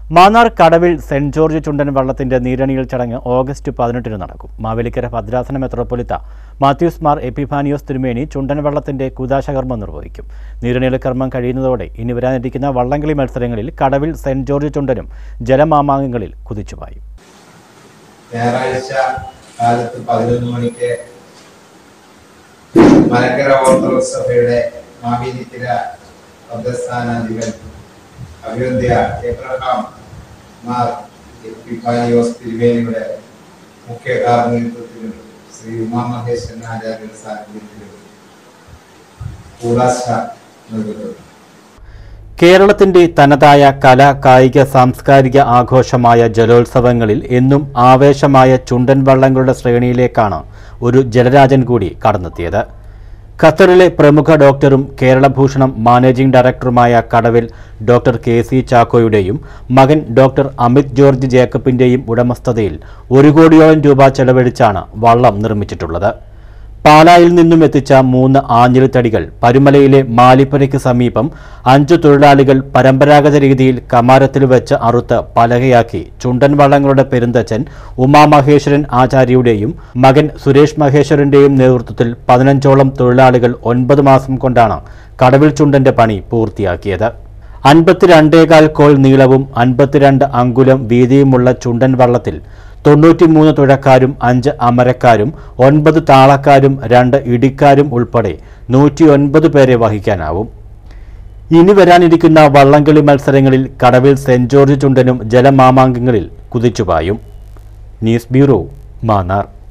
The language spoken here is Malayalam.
മാന്നാർ കടവിൽ സെന്റ് ജോർജ് ചുണ്ടൻ വള്ളത്തിന്റെ നീരണിയിൽ ചടങ്ങ് ഓഗസ്റ്റ് പതിനെട്ടിന് നടക്കും മാവേലിക്കര ഭദ്രാസന മെത്രോപ്പൊലിത്ത മാത്യൂസ് മാർ എപ്പിഫാനിയോസ് തിരുമേനി ചുണ്ടൻ വള്ളത്തിന്റെ കുദാശകർമ്മം നിർവഹിക്കും നീരണിയിൽ കർമ്മം കഴിയുന്നതോടെ ഇനി വരാനിരിക്കുന്ന വള്ളംകളി മത്സരങ്ങളിൽ കടവിൽ സെന്റ് ജോർജ് ചുണ്ടനും ജലമാമാങ്കങ്ങളിൽ കുതിച്ചുപായും ഞായറാഴ്ച കാലത്ത് പതിനൊന്ന് മണിക്ക് മലക്കര ഓർത്തഡോക്സ് സഭയുടെ മാവേലിക്കര ഭദ്രസ്ഥാനാധിപൻ അഭിവന്ധ്യ എബ്രഹാം മാർ എപ്പിഫാനിയോസ് തിരുമേനിയുടെ മുഖ്യ കാർമ്മികത്വത്തിലും ശ്രീ ഉമാമഹേശ്വരൻ ആചാര്യരുടെ സാന്നിധ്യത്തിലും കൂടാശ നൽകുന്നത് കേരളത്തിന്റെ തനതായ കല കായിക സാംസ്കാരിക ആഘോഷമായ ജലോത്സവങ്ങളിൽ എന്നും ആവേശമായ ചുണ്ടൻ വള്ളങ്ങളുടെ ശ്രേണിയിലേക്കാണ് ഒരു ജലരാജൻ കൂടി കടന്നെത്തിയത് ഖത്തറിലെ പ്രമുഖ ഡോക്ടറും കേരളഭൂഷണം മാനേജിംഗ് ഡയറക്ടറുമായ കടവിൽ ഡോക്ടർ കെ സി ചാക്കോയുടെയും മകൻ ഡോക്ടർ അമിത് ജോർജ് ജേക്കബിന്റെയും ഉടമസ്ഥതയിൽ ഒരു കോടിയോളം രൂപ ചെലവഴിച്ചാണ് വള്ളം നിർമ്മിച്ചിട്ടുള്ളത് പാലായിൽ നിന്നും എത്തിച്ച മൂന്ന് ആഞ്ഞിലിത്തടികൾ പരുമലയിലെ മാലിപ്പനയ്ക്ക് സമീപം അഞ്ചു തൊഴിലാളികൾ പരമ്പരാഗത രീതിയിൽ കമാരത്തിൽ വെച്ച് അറുത്ത് പലകയാക്കി ചുണ്ടൻ വള്ളങ്ങളുടെ പെരുന്തച്ചൻ ഉമാമഹേശ്വരൻ ആചാര്യയുടെയും മകൻ സുരേഷ് മഹേശ്വരന്റെയും നേതൃത്വത്തിൽ പതിനഞ്ചോളം തൊഴിലാളികൾ ഒൻപത് മാസം കൊണ്ടാണ് കടവിൽ ചുണ്ടന്റെ പണി പൂർത്തിയാക്കിയത് അൻപത്തിരണ്ടേകാൽ കോൾ നീളവും അൻപത്തിരണ്ട് അങ്കുലം വീതിയുമുള്ള ചുണ്ടൻ വള്ളത്തിൽ തൊണ്ണൂറ്റിമൂന്ന് തുഴക്കാരും അഞ്ച് അമരക്കാരും ഒൻപത് താളക്കാരും രണ്ട് ഇടിക്കാരും ഉൾപ്പെടെ നൂറ്റിയൊൻപത് പേരെ വഹിക്കാനാവും ഇനി വരാനിരിക്കുന്ന വള്ളംകളി മത്സരങ്ങളിൽ കടവിൽ സെന്റ് ജോർജ് ചുണ്ടനും ജലമാമാങ്കങ്ങളിൽ കുതിച്ചുപായും ന്യൂസ് ബ്യൂറോ മാന്നാർ